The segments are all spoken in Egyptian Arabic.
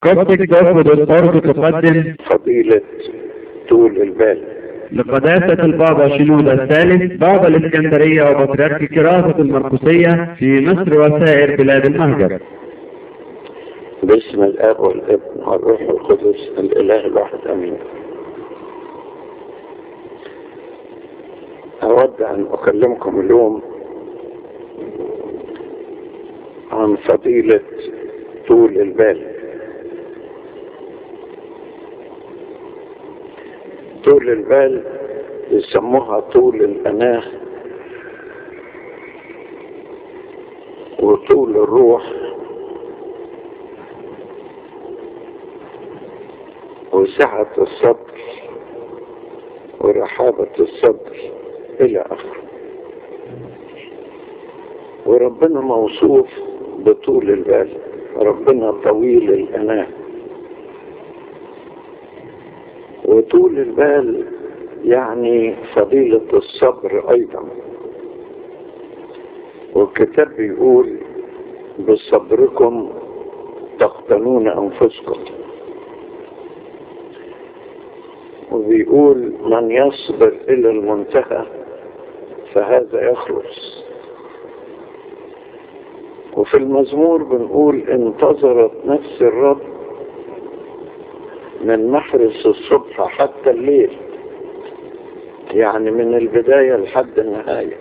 قصدك تاخد الأرض تقدم فضيلة طول البال لقداسة البابا شنودة الثالث بابا الإسكندرية وبطريرك كراسة المرقسية في مصر وسائر بلاد المهجر باسم الاب والابن والروح القدس الاله الواحد امين اود ان اكلمكم اليوم عن فضيلة طول البال طول البال يسموها طول الاناه وطول الروح وسعة الصدر ورحابة الصدر إلى آخره وربنا موصوف بطول البال ربنا طويل الأناه وطول البال يعني فضيلة الصبر أيضا والكتاب بيقول بصبركم تقتلون أنفسكم وبيقول من يصبر إلى المنتهى فهذا يخلص وفي المزمور بنقول انتظرت نفس الرب من محرس الصبح حتى الليل يعني من البداية لحد النهاية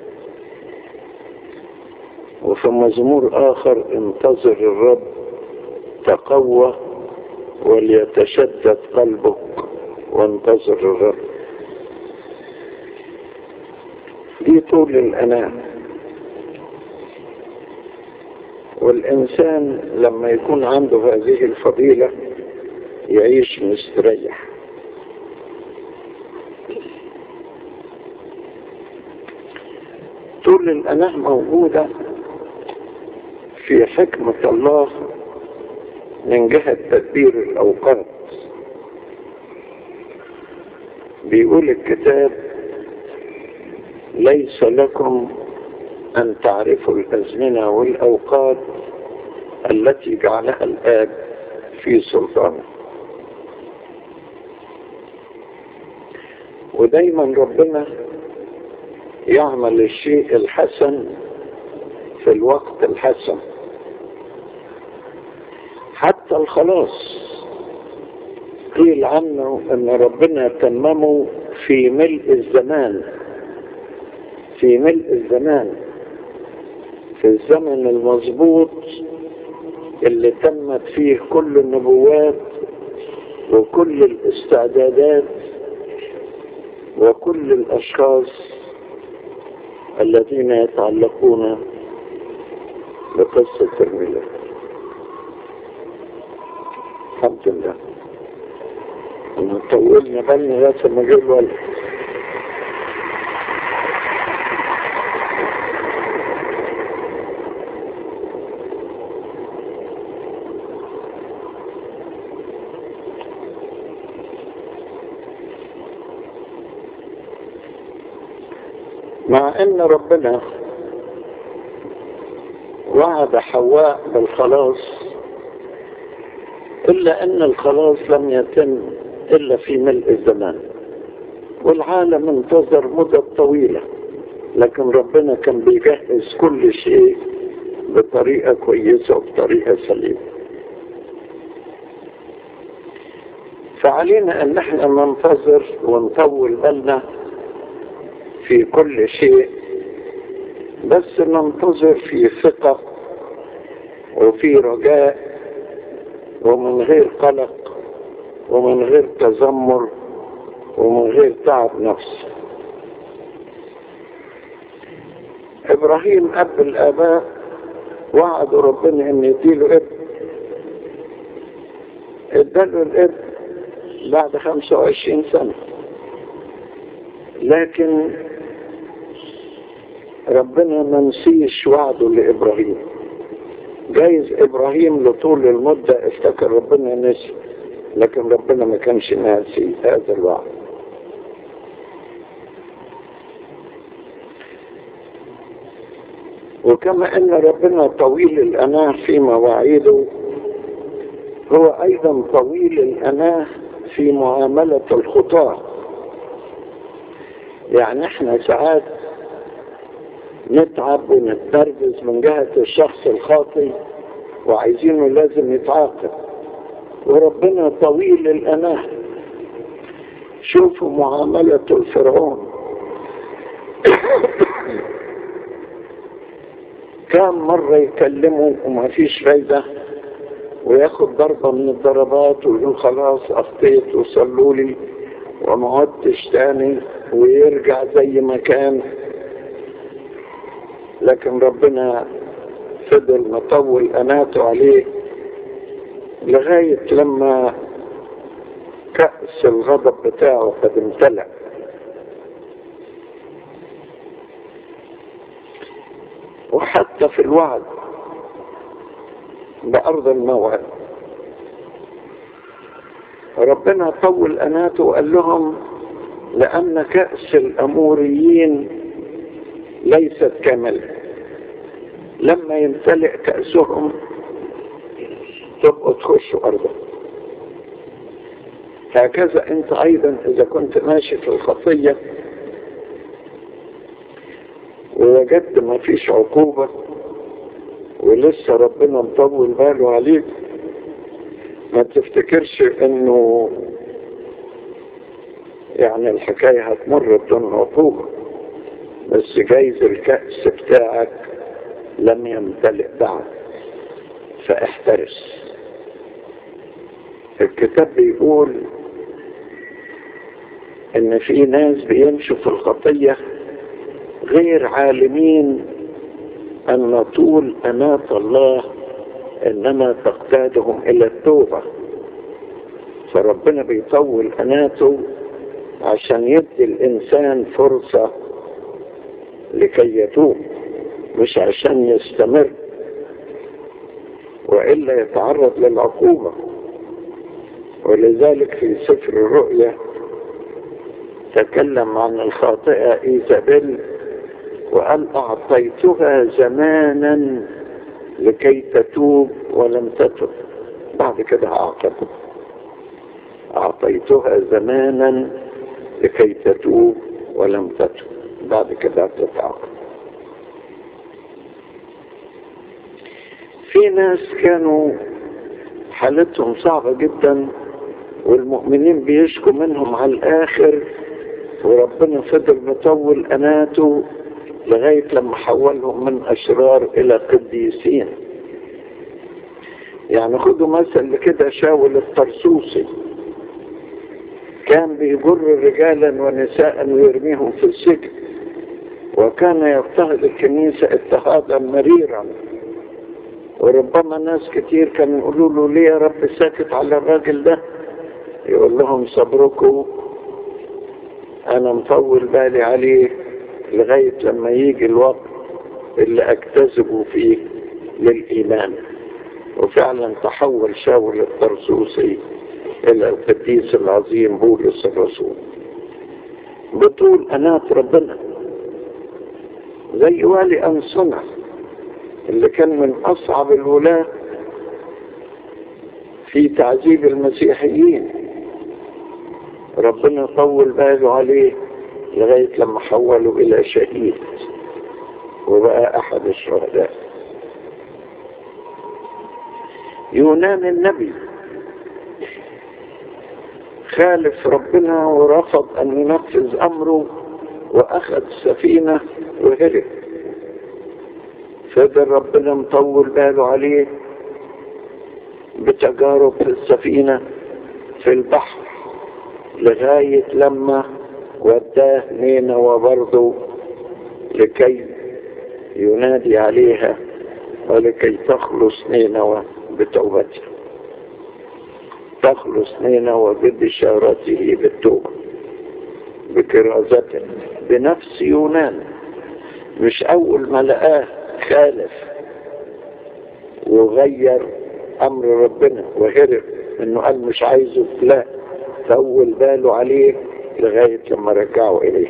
وفي مزمور آخر انتظر الرب تقوى وليتشدد قلبك وانتظر الرب دي طول الأنام والإنسان لما يكون عنده هذه الفضيلة يعيش مستريح طول الأنام موجودة في حكمة الله من جهة تدبير الأوقات بيقول الكتاب ليس لكم أن تعرفوا الأزمنة والأوقات التي جعلها الآب في سلطانه ودايما ربنا يعمل الشيء الحسن في الوقت الحسن حتى الخلاص قيل عنه ان ربنا تممه في ملء الزمان في ملء الزمان في الزمن المظبوط اللي تمت فيه كل النبوات وكل الاستعدادات وكل الاشخاص الذين يتعلقون بقصة الميلاد الحمد لله طولنا بالنا لغاية ما جه الولد مع ان ربنا وعد حواء بالخلاص الا ان الخلاص لم يتم الا في ملء الزمان والعالم انتظر مدة طويلة لكن ربنا كان بيجهز كل شيء بطريقة كويسة وبطريقة سليمة فعلينا ان احنا ننتظر ونطول بالنا في كل شيء بس ننتظر في ثقة وفي رجاء ومن غير قلق ومن غير تذمر ومن غير تعب نفس ابراهيم اب الاباء وعد ربنا ان يديله ابن اداله الابن بعد 25 سنة لكن ربنا ما نسيش وعده لابراهيم جايز ابراهيم لطول المدة افتكر ربنا نسي لكن ربنا ما كانش ناسي هذا الوعد وكما ان ربنا طويل الاناه في مواعيده هو أيضا طويل الأناه في معاملة الخطاة يعني احنا ساعات نتعب ونتنرفز من جهة الشخص الخاطئ وعايزينه لازم يتعاقب وربنا طويل الأناه شوفوا معاملة الفرعون كم مرة يكلموا وما فيش فايدة وياخد ضربة من الضربات ويقول خلاص أخطيت وصلوا لي وما عدتش تاني ويرجع زي ما كان لكن ربنا فضل مطول أناته عليه لغاية لما كأس الغضب بتاعه قد امتلأ وحتى في الوعد بأرض الموعد ربنا طول أناته وقال لهم لأن كأس الأموريين ليست كاملة لما يمتلئ كأسهم تبقوا تخشوا أرضه هكذا أنت أيضا إذا كنت ماشي في الخطية ووجدت ما فيش عقوبة ولسه ربنا مطول باله عليك ما تفتكرش انه يعني الحكاية هتمر بدون عقوبة بس جايز الكأس بتاعك لم يمتلئ بعد فاحترس الكتاب بيقول ان في ناس بيمشوا في الخطية غير عالمين ان طول اناة الله انما تقتادهم الى التوبة فربنا بيطول اناته عشان يدي الانسان فرصة لكي يتوب مش عشان يستمر وإلا يتعرض للعقوبة ولذلك في سفر الرؤيا تكلم عن الخاطئة إيزابيل وقال أعطيتها زمانا لكي تتوب ولم تتب بعد كده أعقبها أعطيتها زمانا لكي تتوب ولم تتب بعد كده تتعاقب في ناس كانوا حالتهم صعبة جدا والمؤمنين بيشكوا منهم على الآخر وربنا فضل مطول أناته لغاية لما حولهم من أشرار إلى قديسين يعني خدوا مثل كده شاول الطرسوسي كان بيجر رجالا ونساء ويرميهم في السجن وكان يضطهد الكنيسة اضطهادا مريرا وربما ناس كتير كانوا يقولوا له ليه يا رب ساكت على الراجل ده يقول لهم صبركم انا مطول بالي عليه لغاية لما يجي الوقت اللي اجتذبوا فيه للايمان وفعلا تحول شاول الطرسوسي الى القديس العظيم بولس الرسول بطول انات ربنا زي والي انصنع اللي كان من اصعب الولاة في تعذيب المسيحيين ربنا طول باله عليه لغاية لما حوله الى شهيد وبقى احد الشهداء يونان النبي خالف ربنا ورفض ان ينفذ امره واخذ سفينة وهرب فضل ربنا مطول باله عليه بتجارب في السفينة في البحر لغاية لما وداه نينوى برضه لكي ينادي عليها ولكي تخلص نينوى بتوبته تخلص نينوى ببشارته بالتوبة بكرازته بنفس يونان مش أول ما لقاه خالف وغير امر ربنا وهرب انه قال مش عايزه لا طول باله عليه لغاية لما رجعوا اليه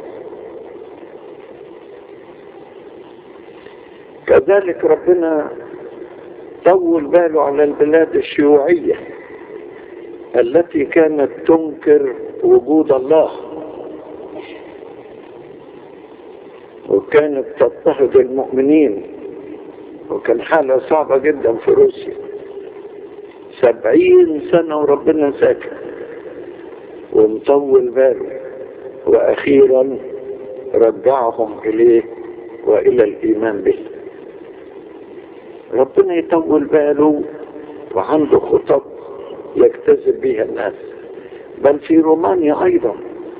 كذلك ربنا طول باله على البلاد الشيوعية التي كانت تنكر وجود الله وكانت تضطهد المؤمنين وكان حالة صعبة جدا في روسيا سبعين سنة وربنا ساكت ومطول باله وأخيرا رجعهم إليه وإلى الإيمان به ربنا يطول باله وعنده خطط يجتذب بها الناس بل في رومانيا أيضا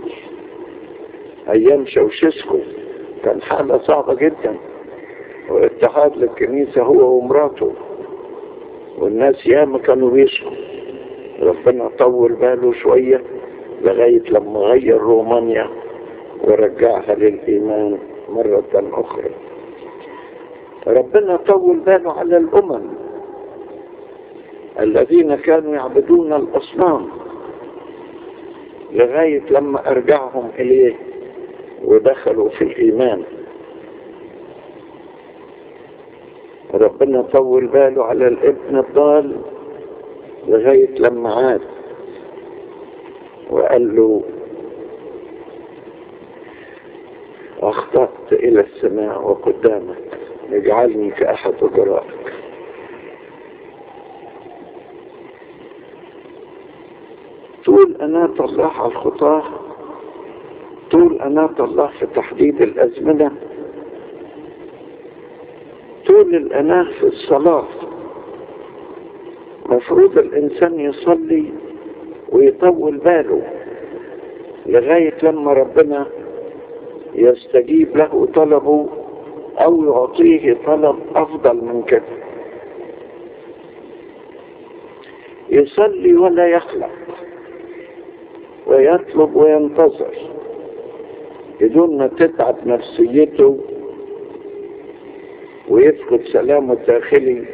أيام شوشسكو كان حالة صعبة جدا واتحاد للكنيسة هو ومراته والناس ياما كانوا بيشكوا ربنا طول باله شوية لغاية لما غير رومانيا ورجعها للإيمان مرة أخرى ربنا طول باله على الأمم الذين كانوا يعبدون الأصنام لغاية لما أرجعهم إليه ودخلوا في الإيمان ربنا طول باله على الابن الضال لغاية لما عاد وقال له أخطأت إلى السماء وقدامك اجعلني كأحد أجرائك طول أناة الله على الخطاه طول أناة الله في تحديد الأزمنة طول الأناة في الصلاة مفروض الإنسان يصلي ويطول باله لغاية لما ربنا يستجيب له طلبه أو يعطيه طلب أفضل من كده يصلي ولا يخلق ويطلب وينتظر بدون ما تتعب نفسيته ويفقد سلامه الداخلي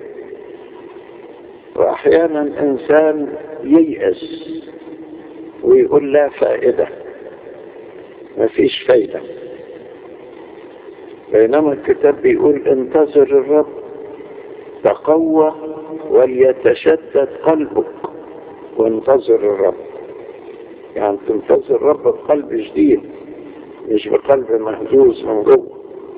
واحيانا انسان ييأس ويقول لا فائدة مفيش فايدة بينما الكتاب بيقول انتظر الرب تقوى وليتشدد قلبك وانتظر الرب يعني تنتظر الرب بقلب جديد مش بقلب مهزوز من جوه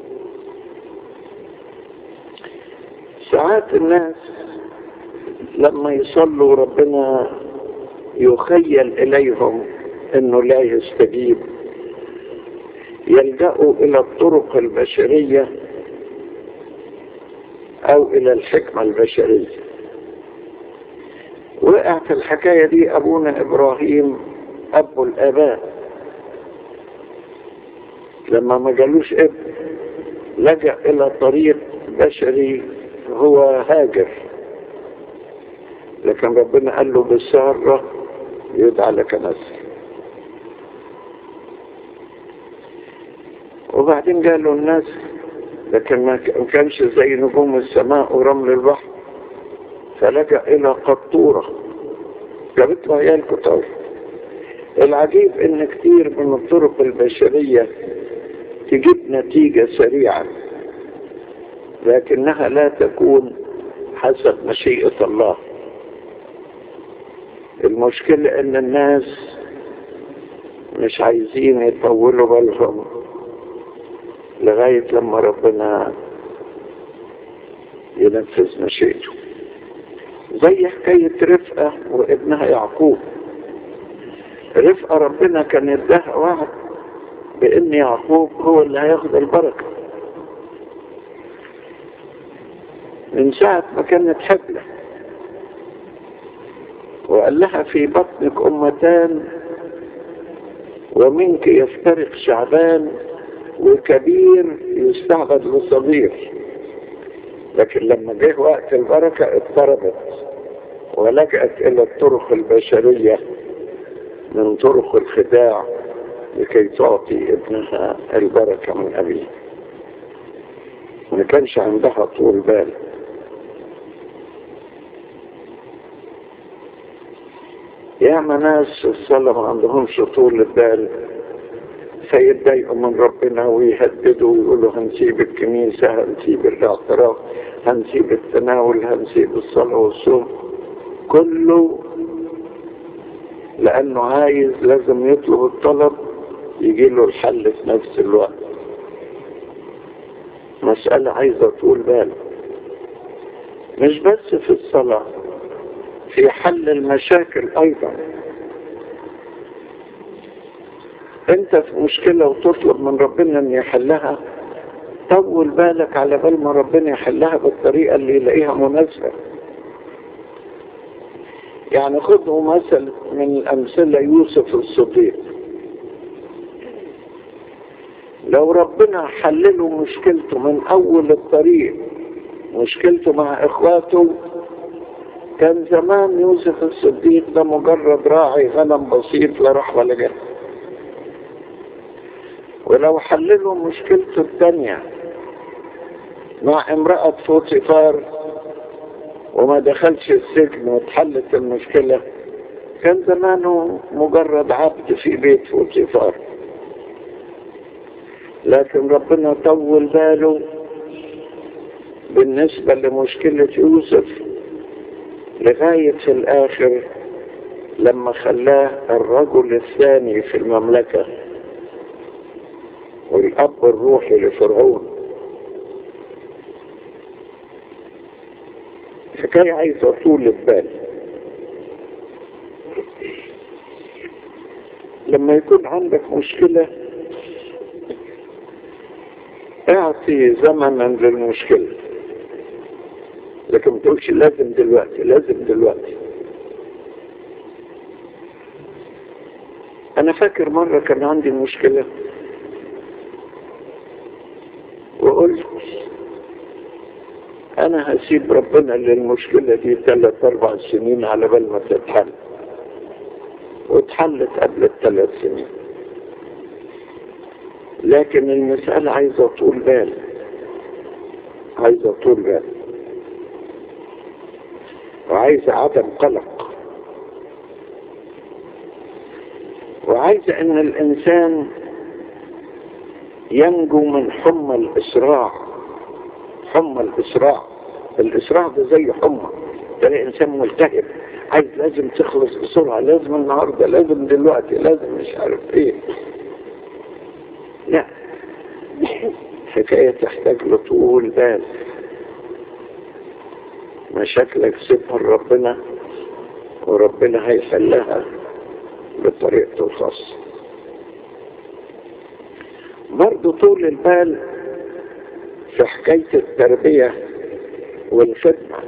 ساعات الناس لما يصلوا ربنا يخيل إليهم أنه لا يستجيب يلجأوا إلى الطرق البشرية أو إلى الحكمة البشرية وقع في الحكاية دي أبونا إبراهيم أبو الآباء لما ما جالوش ابن لجأ إلى طريق بشري هو هاجر لكن ربنا قال له بالسارة يدعى لك نسل وبعدين قالوا الناس لكن ما كانش زي نجوم السماء ورمل البحر فلجأ إلى قطورة جابت له عيال كتار العجيب ان كتير من الطرق البشرية تجيب نتيجة سريعة لكنها لا تكون حسب مشيئة الله المشكلة ان الناس مش عايزين يطولوا بالهم لغاية لما ربنا ينفذ مشيئته زي حكاية رفقة وابنها يعقوب رفقة ربنا كان يديها وعد بان يعقوب هو اللي هياخد البركة من ساعة ما كانت حبلة وقال لها في بطنك أمتان ومنك يفترق شعبان وكبير يستعبد لصغير لكن لما جه وقت البركة اضطربت ولجأت إلى الطرق البشرية من طرق الخداع لكي تعطي ابنها البركة من أبيه ما كانش عندها طول بال ياما ناس الصلاة ما عندهمش طول البال فيتضايقوا من ربنا ويهددوا ويقولوا هنسيب الكنيسة هنسيب الاعتراف هنسيب التناول هنسيب الصلاة والصوم كله لأنه عايز لازم يطلب الطلب يجي له الحل في نفس الوقت مسألة عايزة طول بالك مش بس في الصلاة في حل المشاكل أيضا انت في مشكلة وتطلب من ربنا ان يحلها طول بالك على بال ما ربنا يحلها بالطريقة اللي يلاقيها مناسبة يعني خذوا مثل من الأمثلة يوسف الصديق لو ربنا حلله مشكلته من أول الطريق مشكلته مع إخواته كان زمان يوسف الصديق ده مجرد راعي غنم بسيط لا راح ولا جه ولو حللوا مشكلته الثانية مع امرأة فوتيفار وما دخلش السجن واتحلت المشكلة كان زمانه مجرد عبد في بيت فوتيفار لكن ربنا طول باله بالنسبة لمشكلة يوسف لغاية في الآخر لما خلاه الرجل الثاني في المملكة والأب الروحي لفرعون حكاية عايزة طول بال لما يكون عندك مشكلة اعطي زمنا للمشكلة لكن ما تقولش لازم دلوقتي لازم دلوقتي انا فاكر مرة كان عندي مشكلة وقلت انا هسيب ربنا للمشكلة دي ثلاث اربع سنين على بال ما تتحل واتحلت قبل الثلاث سنين لكن المسألة عايزة طول بال عايزة طول بال وعايزة عدم قلق وعايزة ان الانسان ينجو من حمى الاسراع حمى الاسراع الاسراع ده زي حمى تلاقي انسان ملتهب عايز لازم تخلص بسرعة لازم النهاردة لازم دلوقتي لازم مش عارف ايه لا حكاية تحتاج لطول بال مشاكلك سيبها لربنا وربنا هيحلها بطريقته الخاصة برضو طول البال في حكاية التربية والخدمة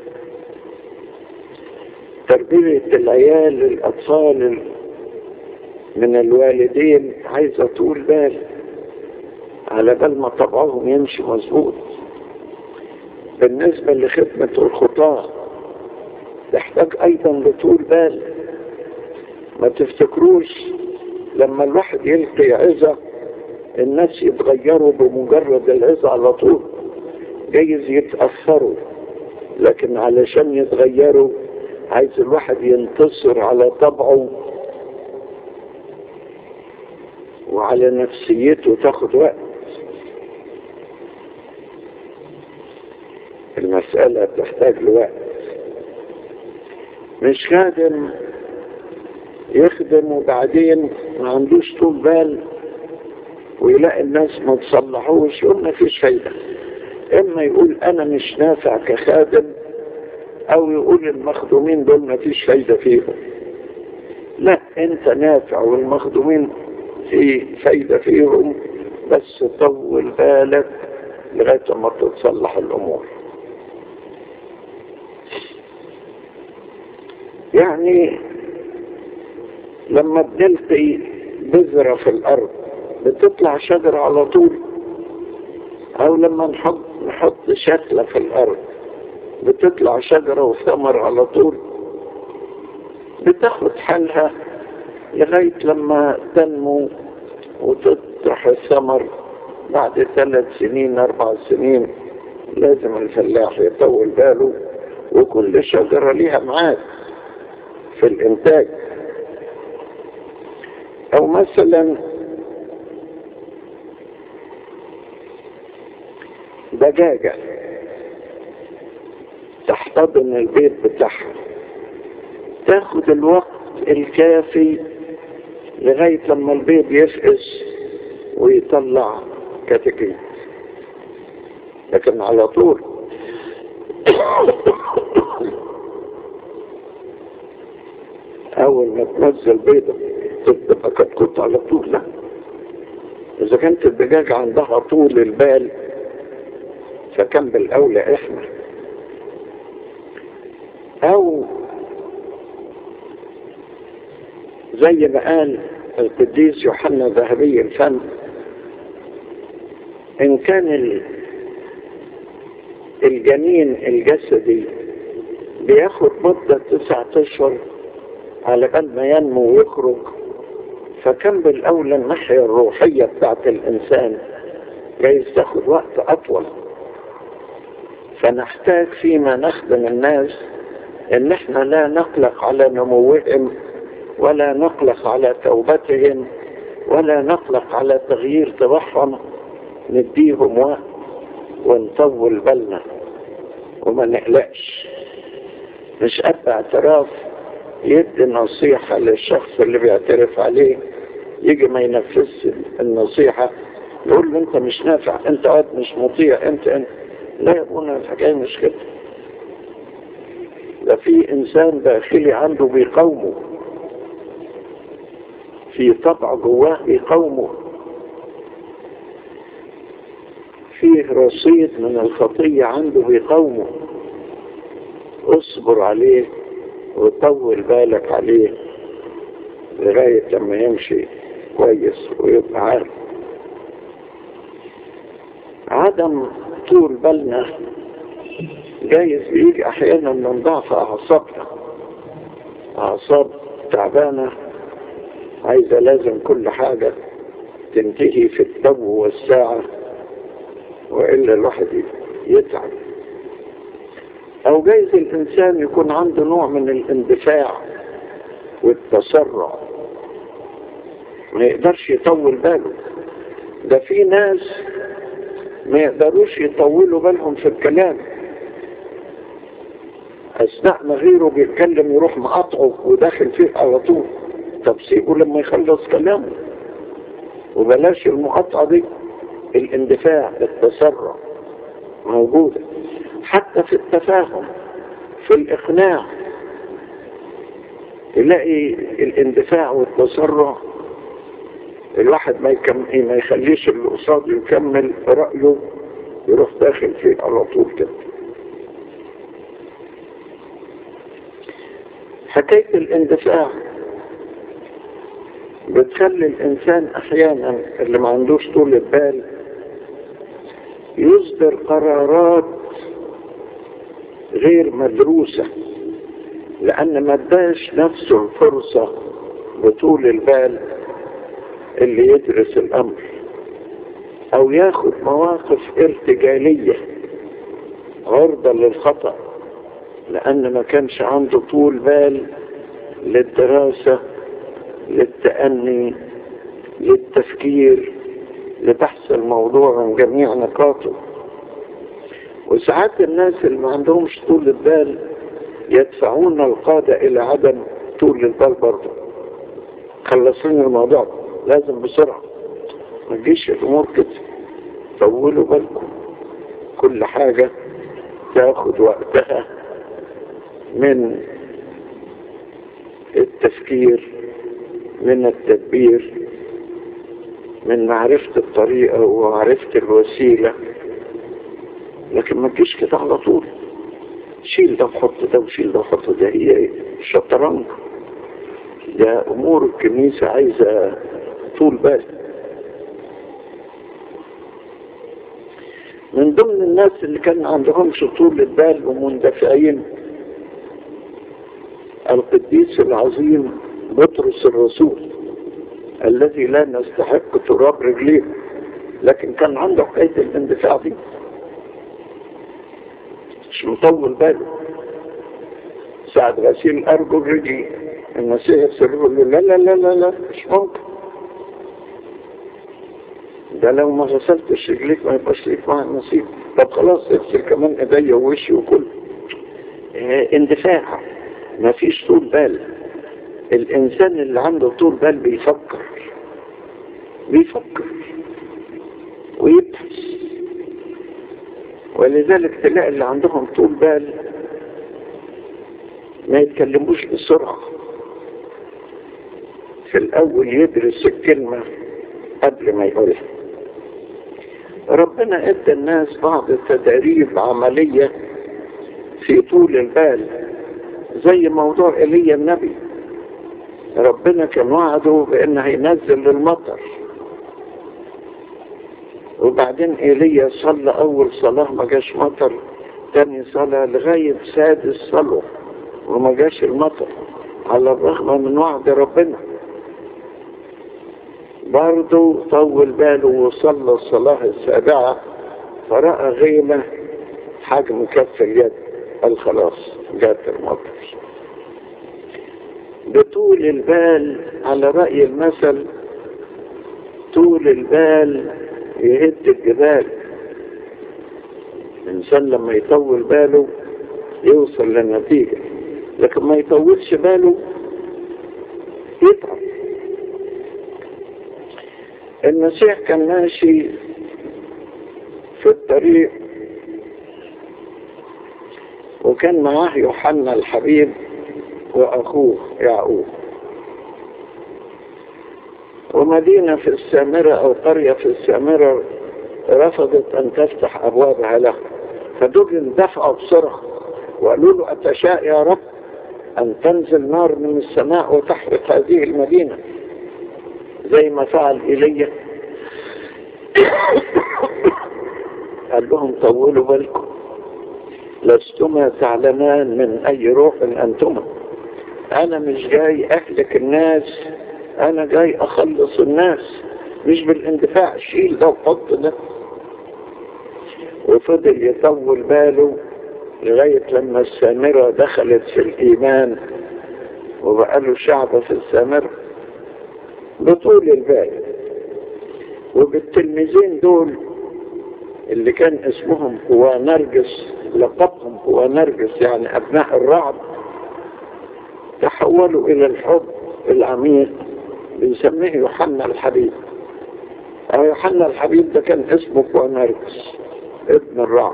تربية العيال الأطفال من الوالدين عايزة طول بال على بال ما طبعهم يمشي مظبوط بالنسبة لخدمة الخطاة تحتاج أيضا لطول بال ما تفتكروش لما الواحد يلقي عظة الناس يتغيروا بمجرد العظة على طول جايز يتأثروا لكن علشان يتغيروا عايز الواحد ينتصر على طبعه وعلى نفسيته تاخد وقت المسألة تحتاج لوقت مش خادم يخدم وبعدين ما عندوش طول بال ويلاقي الناس ما تصلحوش يقول ما فيش فايدة اما يقول انا مش نافع كخادم او يقول المخدومين دول ما فيش فايدة فيهم لا انت نافع والمخدومين في فايدة فيهم بس طول بالك لغاية ما تتصلح الامور يعني لما بنلقي بذرة في الارض بتطلع شجرة على طول او لما نحط نحط شتلة في الارض بتطلع شجرة وثمر على طول بتاخد حالها لغاية لما تنمو وتطرح الثمر بعد ثلاث سنين اربع سنين لازم الفلاح يطول باله وكل شجرة ليها معاد في الانتاج او مثلا دجاجة تحتضن البيت بتاعها تاخد الوقت الكافي لغاية لما البيض يفقس ويطلع كتكيت لكن على طول أول ما تنزل بيضة تبقى كتكوت على طول لا إذا كانت الدجاجة عندها طول البال فكان بالأولى إحنا أو زي ما قال القديس يوحنا ذهبي الفم إن كان الجنين الجسدي بياخد مدة تسعة أشهر على بال ما ينمو ويخرج فكان بالأولى الناحية الروحية بتاعت الإنسان جايز تاخد وقت أطول فنحتاج فيما نخدم الناس إن احنا لا نقلق على نموهم ولا نقلق على توبتهم ولا نقلق على تغيير طباعهم نديهم وقت ونطول بالنا وما نقلقش مش قد اعتراف يدي نصيحة للشخص اللي بيعترف عليه يجي ما ينفذش النصيحة يقول له انت مش نافع انت قد مش مطيع انت انت لا يا ابونا الحكاية مش كده ده في انسان داخلي عنده بيقاومه في طبع جواه بيقاومه فيه رصيد من الخطية عنده بيقاومه اصبر عليه وطول بالك عليه لغاية لما يمشي كويس ويبقى عارف عدم طول بالنا جايز بيجي احيانا من ضعف اعصابنا اعصاب تعبانة عايزة لازم كل حاجة تنتهي في التو والساعة وإلا الواحد يتعب أو جايز الإنسان يكون عنده نوع من الاندفاع والتسرع ما يقدرش يطول باله ده في ناس ما يقدروش يطولوا بالهم في الكلام أثناء ما غيره بيتكلم يروح مقاطعه وداخل فيه على طول طب سيبه لما يخلص كلامه وبلاش المقاطعة دي الاندفاع التسرع موجودة حتى في التفاهم في الإقناع تلاقي الاندفاع والتسرع الواحد ما يكم... ما يخليش اللي قصاده يكمل رأيه يروح داخل فيه على طول كده حكاية الاندفاع بتخلي الإنسان أحيانا اللي ما عندوش طول البال يصدر قرارات غير مدروسة لأن ما اداش نفسه الفرصة بطول البال اللي يدرس الأمر أو ياخد مواقف ارتجالية عرضة للخطأ لأن ما كانش عنده طول بال للدراسة للتأني للتفكير لبحث الموضوع من جميع نقاطه وساعات الناس اللي ما عندهمش طول البال يدفعون القادة إلى عدم طول البال برضه خلصين الموضوع لازم بسرعة ما تجيش الأمور كده طولوا بالكم كل حاجة تاخد وقتها من التفكير من التدبير من معرفة الطريقة ومعرفة الوسيلة لكن ما تجيش كده على طول شيل ده وحط ده وشيل ده وحط ده هي الشطرنج ده امور الكنيسة عايزة طول بال من ضمن الناس اللي كان عندهمش طول البال ومندفعين القديس العظيم بطرس الرسول الذي لا نستحق تراب رجليه لكن كان عنده حكاية الاندفاع دي مش مطول باله ساعة غسيل أرجل رجلي المسيح يفسر له لا لا لا لا لا مش ممكن ده لو ما غسلتش رجليك ما يبقاش ليك مع النصيب طب خلاص اغسل كمان ايديا ووشي وكل اه اندفاع ما فيش طول بال الإنسان اللي عنده طول بال بيفكر بيفكر ويبحث ولذلك تلاقي اللي عندهم طول بال ما يتكلموش بسرعة في الأول يدرس الكلمة قبل ما يقولها ربنا ادى الناس بعض التدريب عملية في طول البال زي موضوع ايليا النبي ربنا كان وعده بان هينزل المطر وبعدين ايليا صلى اول صلاة ما جاش مطر تاني صلاة لغاية سادس صلاة وما جاش المطر على الرغم من وعد ربنا برضه طول باله وصلى الصلاة السابعة فرأى غيمة حجم كف اليد قال خلاص جات المطر بطول البال على رأي المثل طول البال يهد الجبال الإنسان لما يطول باله يوصل للنتيجة لكن ما يطولش باله يتعب المسيح كان ماشي في الطريق وكان معاه يوحنا الحبيب وأخوه يعقوب ومدينة في السامرة أو قرية في السامرة رفضت أن تفتح أبوابها له فدول اندفعوا بسرعة وقالوا له أتشاء يا رب أن تنزل نار من السماء وتحرق هذه المدينة زي ما فعل إيليا قال لهم طولوا بالكم لستما تعلمان من أي روح أنتما أنا مش جاي أهلك الناس أنا جاي أخلص الناس مش بالاندفاع شيل ده وحط ده وفضل يطول باله لغاية لما السامرة دخلت في الإيمان وبقى له شعب في السامرة بطول البال وبالتلميذين دول اللي كان اسمهم هو نرجس لقبهم هو نرجس يعني أبناء الرعد تحولوا إلى الحب العميق بنسميه يوحنا الحبيب أو يوحنا الحبيب ده كان اسمه هو نرجس ابن الرعد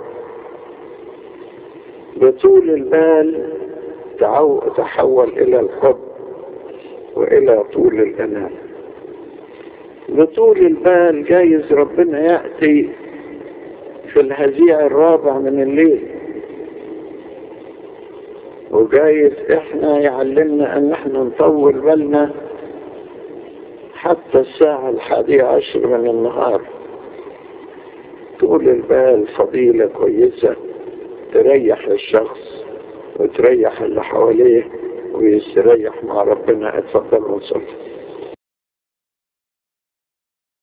بطول البال تحول إلى الحب وإلى طول الأنام بطول البال جايز ربنا يأتي في الهزيع الرابع من الليل وجايز احنا يعلمنا ان احنا نطول بالنا حتى الساعة الحادية عشر من النهار طول البال فضيلة كويسة تريح الشخص وتريح اللي حواليه ويستريح مع ربنا اتفضل وصلي